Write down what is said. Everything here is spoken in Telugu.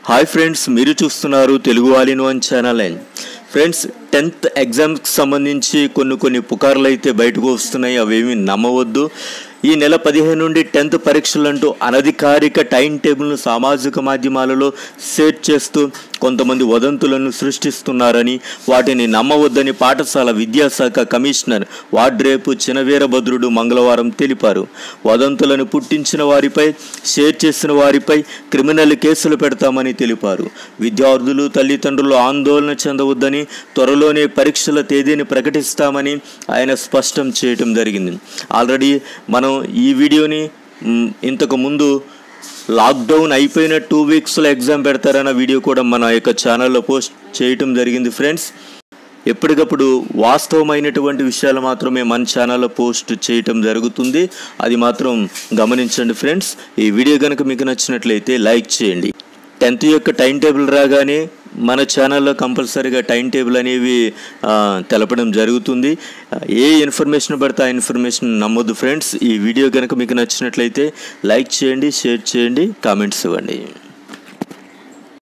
హాయ్ ఫ్రెండ్స్ మీరు చూస్తున్నారు Telugu all in one channel and friends tenth ఎగ్జామ్స్కి సంబంధించి కొన్ని కొన్ని పుకార్లు అయితే బయటకు వస్తున్నాయి అవేమీ నమ్మవద్దు ఈ నెల పదిహేను నుండి టెన్త్ పరీక్షలంటూ అనధికారిక టైం టేబుల్ను సామాజిక మాధ్యమాలలో సెట్ చేస్తూ కొంతమంది వదంతులను సృష్టిస్తున్నారని వాటిని నమ్మవద్దని పాఠశాల విద్యాశాఖ కమిషనర్ వాడ్రేపు చినవీరభద్రుడు మంగళవారం తెలిపారు వదంతులను పుట్టించిన వారిపై షేర్ చేసిన వారిపై క్రిమినల్ కేసులు పెడతామని తెలిపారు విద్యార్థులు తల్లిదండ్రులు ఆందోళన చెందవద్దని త్వరలోనే పరీక్షల తేదీని ప్రకటిస్తామని ఆయన స్పష్టం చేయటం జరిగింది ఆల్రెడీ మనం ఈ వీడియోని మ్, ఇంతకు ముందు లాక్డౌన్ అయిపోయిన టూ వీక్స్లో ఎగ్జామ్ పెడతారన్న వీడియో కూడా మన యొక్క ఛానల్లో పోస్ట్ చేయటం జరిగింది ఫ్రెండ్స్ ఎప్పటికప్పుడు వాస్తవమైనటువంటి విషయాలు మాత్రమే మన ఛానల్లో పోస్ట్ చేయటం జరుగుతుంది అది మాత్రం గమనించండి ఫ్రెండ్స్ ఈ వీడియో కనుక మీకు నచ్చినట్లయితే లైక్ చేయండి టెన్త్ యొక్క టైం టేబుల్ రాగానే మన ఛానల్లో కంపల్సరీగా టైం టేబుల్ అనేవి ఆ, తెలపడం జరుగుతుంది ఆ, ఏ ఇన్ఫర్మేషన్ పడితే ఆ ఇన్ఫర్మేషన్ నమ్మొద్దు ఫ్రెండ్స్ ఈ వీడియో కనుక మీకు నచ్చినట్లయితే లైక్ చేయండి షేర్ చేయండి కామెంట్స్ ఇవ్వండి